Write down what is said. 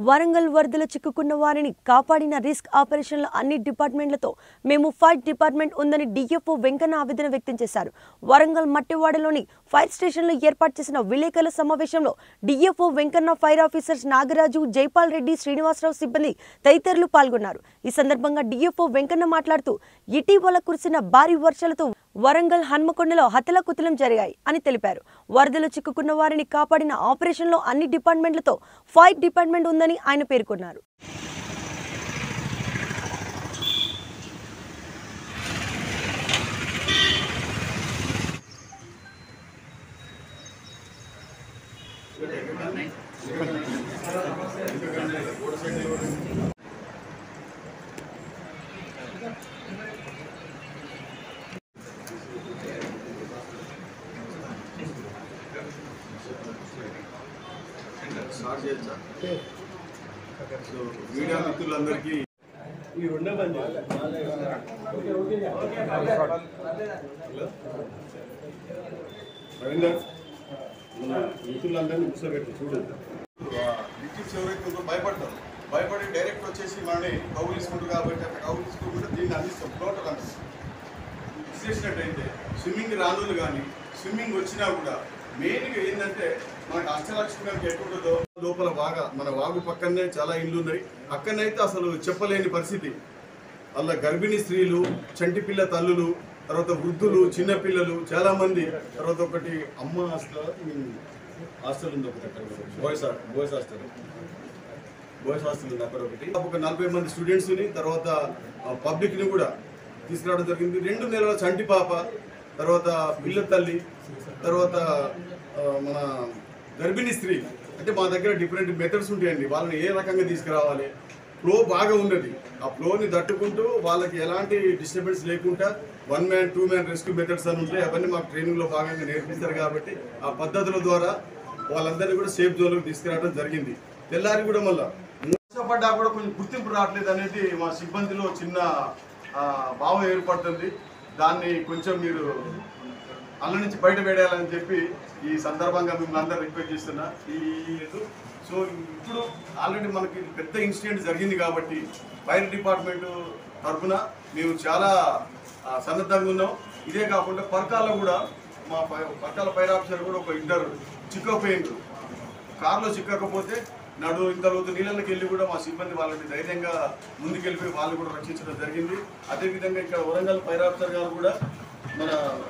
వరంగల్ వరదలో చిక్కుకున్న వారిని కాపాడిన రిస్క్ ఆపరేషన్ల అన్ని డిపార్ట్మెంట్లతో మేము ఫైర్ డిపార్ట్మెంట్ ఉందని డిఎఫ్ఓ వెంకన్న ఆవేదన వ్యక్తం చేశారు వరంగల్ మట్టివాడలోని ఫైర్ స్టేషన్లో ఏర్పాటు చేసిన విలేకరుల సమావేశంలో DFO Venkanna fire officers Nagaraju Jaipal Reddy Srinivasa Rao సిబ్బంది తదితరులు పాల్గొన్నారు ఈ సందర్భంగా డిఎఫ్ఓ వెంకన్న మాట్లాడుతూ ఇటీవల కురిసిన భారీ వర్షాలతో వరంగల్ హన్మకొండలో హతలకుతలం జరిగాయి అని తెలిపారు వరదలో చిక్కుకున్న వారిని కాపాడిన ఆపరేషన్లో అన్ని డిపార్ట్మెంట్లతో ఫైర్ డిపార్ట్మెంట్ ఉందని ఆయన పేర్కొన్నారు స్టార్ట్ చేయొచ్చా సో మీడియా మిత్రులందరికీ ఈ రెండే బంద్ హలో రవీందర్ మన మిత్రులందరినీ కూర్చోబెట్టి చూడండి విద్యుత్ ఎవరైతే ఉందో భయపడతారు భయపడి డైరెక్ట్ వచ్చేసి మనని కౌలిసుకుంటారు కాబట్టి అక్కడ కౌలిసుకుంటే దీన్ని అందిస్తాం ఫ్లోటర్ అందిస్తాం విశ్లేషినట్టయితే స్విమ్మింగ్ రానులు కానీ స్విమ్మింగ్ వచ్చినా కూడా మెయిన్గా ఏంటంటే మనకు అష్టలక్ష్మి ఎట్టుంటుందో లోపల బాగా మన వాగు పక్కనే చాలా ఇల్లు ఉన్నాయి అక్కడనైతే అసలు చెప్పలేని పరిస్థితి అలా గర్భిణీ స్త్రీలు చంటి పిల్ల తల్లులు తర్వాత వృద్ధులు చిన్న పిల్లలు చాలా మంది తర్వాత ఒకటి అమ్మ హాస్టల్ హాస్టల్ ఉంది ఒకటి అక్కడ boys boys hostel boys hostel ఉంది అక్కడ ఒకటి ఒక నలభై మంది స్టూడెంట్స్ని తర్వాత పబ్లిక్ని కూడా తీసుకురావడం జరిగింది రెండు నెలల చంటి పాప తర్వాత పిల్ల తల్లి తర్వాత ఆ, మన గర్భిణీ స్త్రీ అంటే మా దగ్గర డిఫరెంట్ మెథడ్స్ ఉంటాయండి వాళ్ళని ఏ రకంగా తీసుకురావాలి ఫ్లో బాగా ఉన్నది ఆ ఫ్లోని తట్టుకుంటూ వాళ్ళకి ఎలాంటి డిస్టర్బెన్స్ లేకుండా one man two man rescue methods అని ఉంటాయి అవన్నీ మాకు ట్రైనింగ్లో భాగంగా నేర్పిస్తారు కాబట్టి ఆ పద్ధతుల ద్వారా వాళ్ళందరినీ కూడా సేఫ్ జోన్లోకి తీసుకురావడం జరిగింది తెల్లారి కూడా మళ్ళా కష్టపడ్డా కూడా కొంచెం గుర్తింపు రావట్లేదు అనేది మా సిబ్బందిలో చిన్న ఆ, భావం ఏర్పడుతుంది దాన్ని కొంచెం మీరు అల్ల నుంచి బయట వేయాలని చెప్పి ఈ సందర్భంగా మిమ్మల్ని అందరూ రిక్వెస్ట్ చేస్తున్నా ఈ లేదు సో ఇప్పుడు ఆల్రెడీ మనకి పెద్ద ఇన్సిడెంట్ జరిగింది కాబట్టి ఫైర్ డిపార్ట్మెంట్ తరఫున మేము చాలా ఆ, సన్నద్ధంగా ఉన్నాం ఇదే కాకుండా పరకాల్లో కూడా మా పై- పరకాల ఫైర్ ఆఫీసర్ కూడా ఒక ఇద్దరు చిక్కపోయిండ్రు కారులో చిక్కకపోతే నడు ఇంత లోతు నీళ్ళకి వెళ్ళి కూడా మా సిబ్బంది వాళ్ళని ధైర్యంగా ముందుకెళ్ళిపోయి వాళ్ళు కూడా రక్షించడం జరిగింది అదేవిధంగా ఇక్కడ వరంగల్ ఫైర్ ఆఫీసర్ గారు కూడా మన